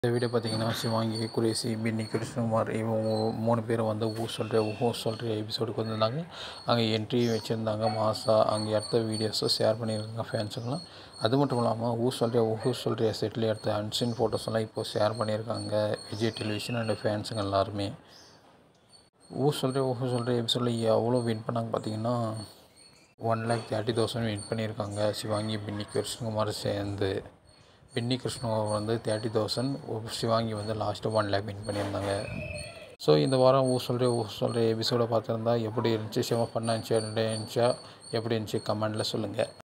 இந்த வீடியோ பார்த்தீங்கன்னா சிவாங்கி குரேசி பின்னி கிருஷ்ணகுமார் இவங்க மூணு பேரும் வந்து ஊ சொல்கிற ஊ சொல்கிற எபிசோடுக்கு வந்திருந்தாங்க அங்கே என்ட்ரி வச்சுருந்தாங்க மாசா அங்கே எடுத்த வீடியோஸை ஷேர் பண்ணியிருக்காங்க ஃபேன்ஸுங்களாம் அது மட்டும் இல்லாமல் ஊ சொல்கிற ஊ சொல்கிற செட்டில் எடுத்த அன்சின் ஃபோட்டோஸ் எல்லாம் இப்போ ஷேர் பண்ணியிருக்காங்க விஜய் டெலிவிஷன் அண்ட் ஃபேன்ஸுங்க எல்லாருமே ஊ சொல்கிற ஊ சொல்கிற எபிசோடில் எவ்வளோ வின் பண்ணாங்க பார்த்தீங்கன்னா one lakh thirty thousand win பண்ணியிருக்காங்க சிவாங்கி பின்னி கிருஷ்ணகுமார் சேர்ந்து பின்னி கிருஷ்ணகுமார் வந்து தேர்ட்டி தௌசண்ட் சிவாங்கி வந்து லாஸ்ட்டு ஒன் லேக் வின் பண்ணியிருந்தாங்க ஸோ இந்த வாரம் ஊ சொல்கிற ஊ சொல்கிற எபிசோடை பார்த்துருந்தா எப்படி இருந்துச்சு சிவா பண்ண இருந்துச்சா எப்படி இருந்துச்சு கமெண்டில் சொல்லுங்கள்